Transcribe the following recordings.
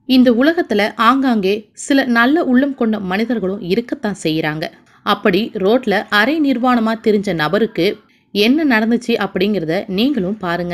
இந்த உலகத்துல ஆங்காங்கே சில நல்ல உள்ளம் கொண்ட மனிதர்களும் இருக்கத்தான் செய்யறாங்க அப்படி ரோட்ல அரை நிர்வாணமா தெரிஞ்ச நபருக்கு என்ன நடந்துச்சு அப்படிங்கிறத நீங்களும் பாருங்க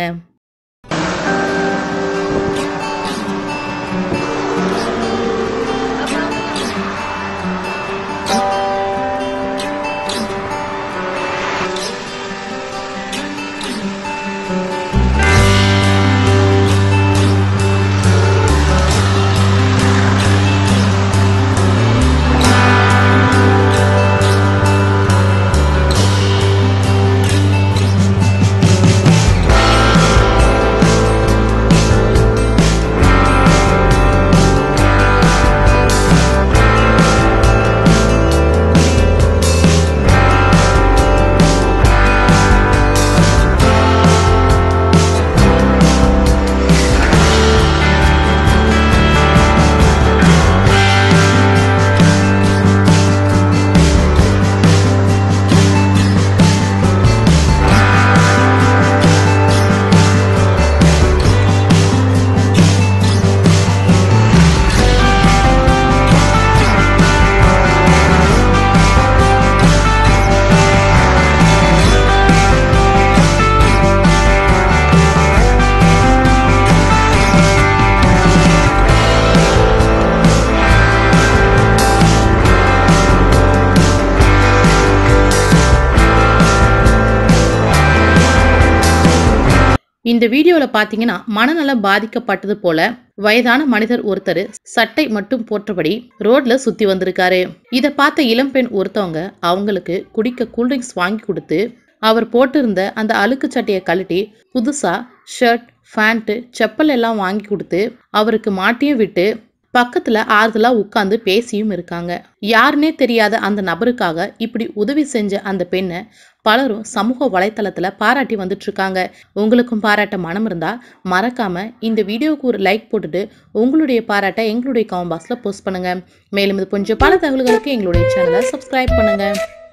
இந்த வீடியோவில் பார்த்தீங்கன்னா மனநலம் பாதிக்கப்பட்டது போல வயதான மனிதர் ஒருத்தர் சட்டை மட்டும் போற்றபடி ரோட்ல சுத்தி வந்திருக்காரு இதை பார்த்த இளம்பெண் ஒருத்தவங்க அவங்களுக்கு குடிக்க கூல்ட்ரிங்க்ஸ் வாங்கி கொடுத்து அவர் போட்டிருந்த அந்த அழுக்கு சட்டையை கழட்டி புதுசா ஷர்ட் ஃபேண்ட்டு செப்பல் எல்லாம் வாங்கி கொடுத்து அவருக்கு மாட்டியும் விட்டு பக்கத்துல ஆறுதலா உட்கார்ந்து பேசியும் இருக்காங்க யாருன்னே தெரியாத அந்த நபருக்காக இப்படி உதவி செஞ்ச அந்த பெண்ணை பலரும் சமூக வலைத்தளத்துல பாராட்டி வந்துட்டு இருக்காங்க உங்களுக்கும் பாராட்ட மனம் இருந்தா மறக்காம இந்த வீடியோவுக்கு ஒரு லைக் போட்டுட்டு உங்களுடைய பாராட்டை எங்களுடைய காமெண்ட் பாக்ஸ்ல போஸ்ட் பண்ணுங்க மேலும் இது கொஞ்சம் பல தகவல்களுக்கு எங்களுடைய சேனலை சப்ஸ்கிரைப் பண்ணுங்க